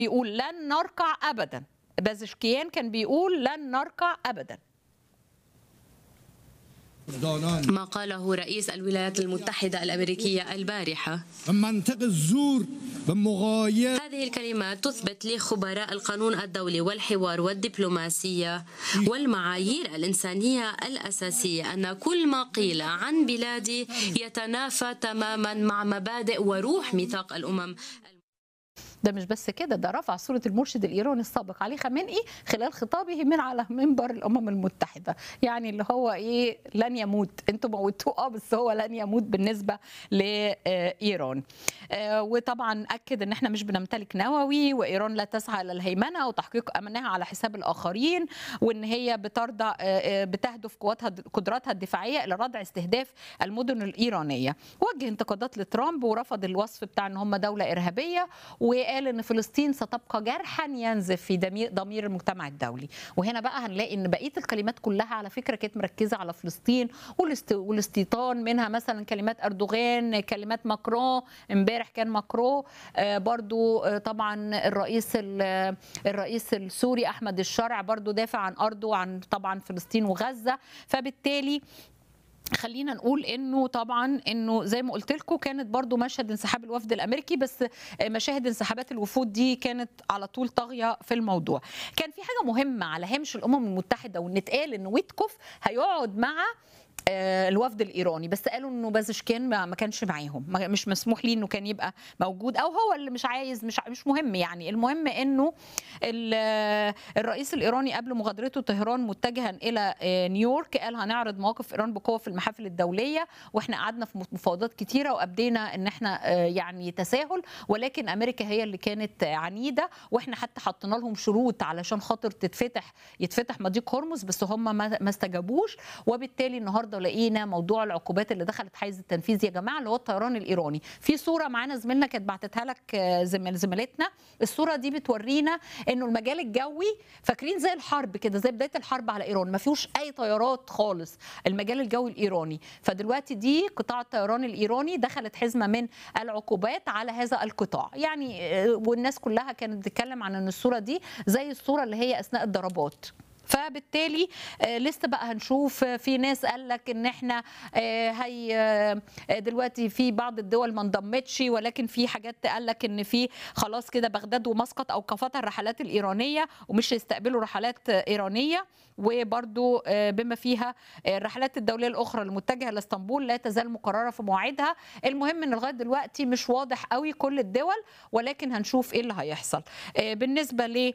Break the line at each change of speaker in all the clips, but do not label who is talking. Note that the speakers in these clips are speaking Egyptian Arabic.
يقول لن نركع ابدا بازشكيان كان بيقول لن نركع ابدا
دانان
ما قاله رئيس الولايات المتحدة الأمريكية البارحة
منطق الزور بمغاية
هذه الكلمات تثبت لخبراء القانون الدولي والحوار والدبلوماسية والمعايير الإنسانية الأساسية أن كل ما قيل عن بلادي يتنافى تماما مع مبادئ وروح ميثاق الأمم
ده مش بس كده ده رفع صورة المرشد الإيراني السابق علي خامنئي خلال خطابه من على منبر الأمم المتحدة يعني اللي هو إيه لن يموت انتوا موتوه اه بس هو لن يموت بالنسبة لإيران آه، وطبعا أكد إن احنا مش بنمتلك نووي وإيران لا تسعى إلى الهيمنة وتحقيق أمنها على حساب الآخرين وإن هي بترضى آه، آه، بتهدف قواتها قدراتها الدفاعية إلى ردع استهداف المدن الإيرانية وجه انتقادات لترامب ورفض الوصف بتاع إن هم دولة إرهابية وقال ان فلسطين ستبقى جرحا ينزف في ضمير ضمير المجتمع الدولي وهنا بقى هنلاقي ان بقيه الكلمات كلها على فكره كانت مركزه على فلسطين والاست- والاستيطان منها مثلا كلمات اردوغان كلمات ماكرون امبارح كان ماكرون آه، برضو آه، طبعا الرئيس ال- الرئيس السوري احمد الشرع برضو دافع عن ارضه وعن طبعا فلسطين وغزه فبالتالي خلينا نقول انه طبعا انه زي ما قلت لكم كانت برضو مشهد انسحاب الوفد الامريكي بس مشاهد انسحابات الوفود دي كانت على طول طاغيه في الموضوع كان في حاجه مهمه على هامش الامم المتحده وان اتقال ان ويتكوف هيقعد مع آه، الوفد الايراني بس قالوا انه بازشكيان ما ما كانش معاهم ما- مش مسموح ليه انه كان يبقى موجود او هو اللي مش عايز مش مش مهم يعني المهم انه ال- الرئيس الايراني قبل مغادرته طهران متجها الى آه، نيويورك قال هنعرض مواقف ايران بقوه في المحافل الدوليه واحنا قعدنا في مفاوضات كتيره وابدينا ان احنا آه، يعني تساهل ولكن امريكا هي اللي كانت عنيده واحنا حتى حطينا لهم شروط علشان خاطر تتفتح يتفتح مضيق هرمز بس هم ما ما استجابوش وبالتالي النهارده لقينا موضوع العقوبات اللي دخلت حيز التنفيذ يا جماعه اللي هو الطيران الايراني في صوره معانا زميلنا كانت بعتتها لك آه، زميل زميلتنا الصوره دي بتورينا انه المجال الجوي فاكرين زي الحرب كده زي بدايه الحرب على ايران ما فيهوش اي طيارات خالص المجال الجوي الايراني فدلوقتي دي قطاع الطيران الايراني دخلت حزمه من العقوبات على هذا القطاع يعني آه، والناس كلها كانت بتتكلم عن ان الصوره دي زي الصوره اللي هي اثناء الضربات فبالتالي آه، لسه بقى هنشوف آه، في ناس قال لك ان احنا آه، هي آه، دلوقتي في بعض الدول ما انضمتش ولكن في حاجات قال لك ان في خلاص كده بغداد ومسقط اوقفتها الرحلات الايرانيه ومش هيستقبلوا رحلات آه، ايرانيه وبرضو آه، بما فيها آه، الرحلات الدوليه الاخرى المتجهه لاسطنبول لا تزال مقرره في مواعيدها المهم ان لغايه دلوقتي مش واضح قوي كل الدول ولكن هنشوف ايه اللي هيحصل آه، بالنسبه ل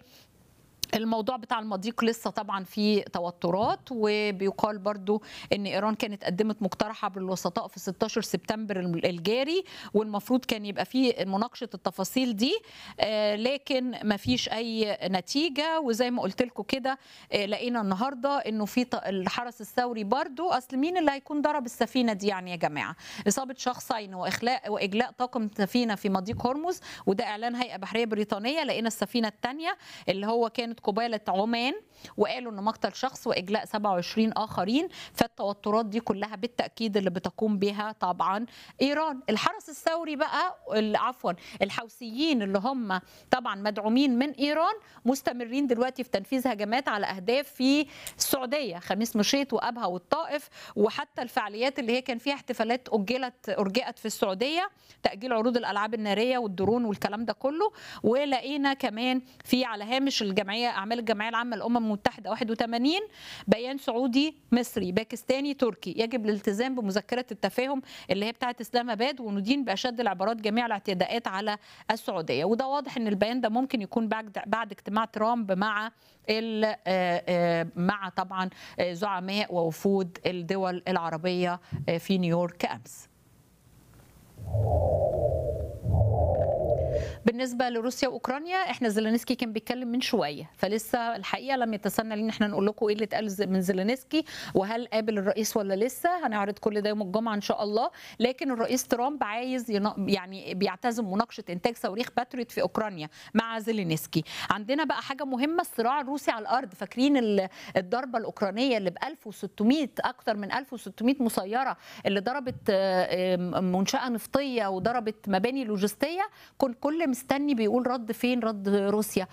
الموضوع بتاع المضيق لسه طبعا في توترات وبيقال برضو ان ايران كانت قدمت مقترح عبر الوسطاء في 16 سبتمبر الجاري والمفروض كان يبقى في مناقشه التفاصيل دي آه، لكن ما فيش اي نتيجه وزي ما قلت لكم كده آه، لقينا النهارده انه في ط- الحرس الثوري برضو اصل مين اللي هيكون ضرب السفينه دي يعني يا جماعه اصابه شخصين واخلاء واجلاء طاقم سفينه في مضيق هرمز وده اعلان هيئه بحريه بريطانيه لقينا السفينه الثانيه اللي هو كانت قبالة عمان وقالوا ان مقتل شخص واجلاء 27 اخرين فالتوترات دي كلها بالتاكيد اللي بتقوم بها طبعا ايران الحرس الثوري بقى ال- عفوا الحوثيين اللي هم طبعا مدعومين من ايران مستمرين دلوقتي في تنفيذ هجمات على اهداف في السعوديه خميس مشيط وابها والطائف وحتى الفعاليات اللي هي كان فيها احتفالات اجلت ارجئت في السعوديه تاجيل عروض الالعاب الناريه والدرون والكلام ده كله ولقينا كمان في على هامش الجمعيه اعمال الجمعيه العامه للامم المتحده 81 بيان سعودي مصري باكستاني تركي يجب الالتزام بمذكره التفاهم اللي هي بتاعه اسلام اباد وندين باشد العبارات جميع الاعتداءات على السعوديه وده واضح ان البيان ده ممكن يكون بعد بعد اجتماع ترامب مع ال- آه، آه، مع طبعا آه، زعماء ووفود الدول العربيه آه، في نيويورك امس بالنسبه لروسيا واوكرانيا احنا زيلينسكي كان بيتكلم من شويه فلسه الحقيقه لم يتسنى لنا احنا نقول لكم ايه اللي اتقال ز- من زيلينسكي وهل قابل الرئيس ولا لسه هنعرض كل ده يوم الجمعه ان شاء الله لكن الرئيس ترامب عايز ين- يعني بيعتزم مناقشه انتاج صواريخ باتريوت في اوكرانيا مع زيلينسكي عندنا بقى حاجه مهمه الصراع الروسي على الارض فاكرين ال- الضربه الاوكرانيه اللي ب 1600 اكثر من 1600 مسيره اللي ضربت آه، آه، منشاه نفطيه وضربت مباني لوجستيه كل كل الكل مستني بيقول رد فين رد روسيا